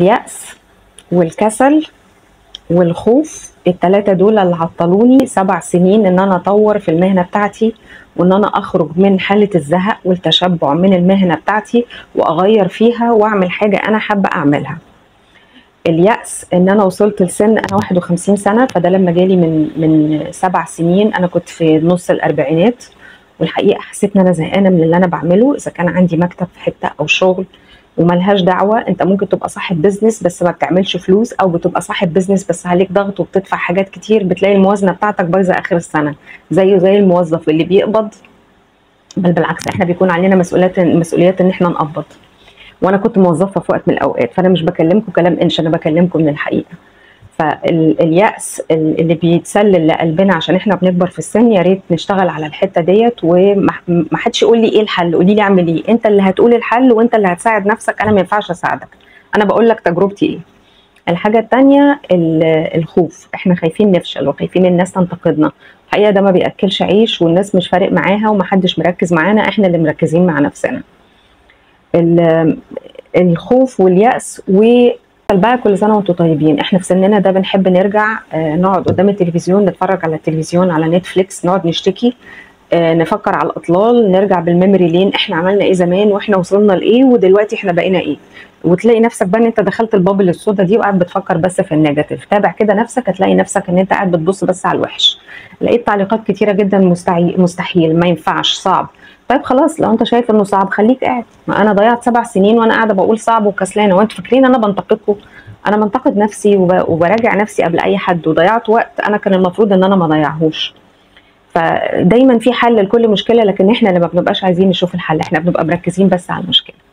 اليأس والكسل والخوف التلاتة دول اللي عطلوني سبع سنين ان انا اطور في المهنة بتاعتي وان انا اخرج من حالة الزهق والتشبع من المهنة بتاعتي واغير فيها واعمل حاجة انا حابة اعملها اليأس ان انا وصلت لسن انا 51 سنة فده لما جالي من من سبع سنين انا كنت في نص الاربعينات والحقيقة حسيت ان انا زهقانة من اللي انا بعمله اذا كان عندي مكتب في حتة او شغل وملهاش دعوة انت ممكن تبقى صاحب بيزنس بس ما بتعملش فلوس او بتبقى صاحب بيزنس بس عليك ضغط وبتدفع حاجات كتير بتلاقي الموازنة بتاعتك بايظة اخر السنة زيه زي الموظف اللي بيقبض بل بالعكس احنا بيكون علينا مسؤوليات مسؤوليات ان احنا نقبض وانا كنت موظفه في وقت من الاوقات فانا مش بكلمكم كلام انش انا بكلمكم من الحقيقه فاليأس اللي بيتسلل لقلبنا عشان احنا بنكبر في السن يا ريت نشتغل على الحته ديت وما حدش يقول لي ايه الحل قولي لي اعمل ايه انت اللي هتقول الحل وانت اللي هتساعد نفسك انا ما ينفعش اساعدك انا بقول لك تجربتي ايه الحاجه الثانيه الخوف احنا خايفين نفشل وخايفين الناس تنتقدنا الحقيقه ده ما بياكلش عيش والناس مش فارق معاها ومحدش مركز معانا احنا اللي مركزين مع نفسنا الخوف واليأس و بقى كل سنه وانتم طيبين احنا في سننا ده بنحب نرجع آه نقعد قدام التلفزيون نتفرج على التلفزيون على نتفليكس نقعد نشتكي آه نفكر على الاطلال نرجع بالميموري لين احنا عملنا ايه زمان واحنا وصلنا لايه ودلوقتي احنا بقينا ايه وتلاقي نفسك بقى ان انت دخلت البابل السودا دي وقاعد بتفكر بس في النيجاتيف تابع كده نفسك هتلاقي نفسك ان انت قاعد بتبص بس على الوحش لقيت تعليقات كتيره جدا مستحيل مستحيل ما ينفعش صعب طيب خلاص لو انت شايف انه صعب خليك قاعد ما انا ضيعت سبع سنين وانا قاعده بقول صعب وكسلانه وانتوا فاكرين انا بنتقدكم انا بنتقد نفسي وبراجع نفسي قبل اي حد وضيعت وقت انا كان المفروض ان انا ما اضيعهوش فدايما في حل لكل مشكله لكن احنا اللي ما بنبقاش عايزين نشوف الحل احنا بنبقى مركزين بس على المشكله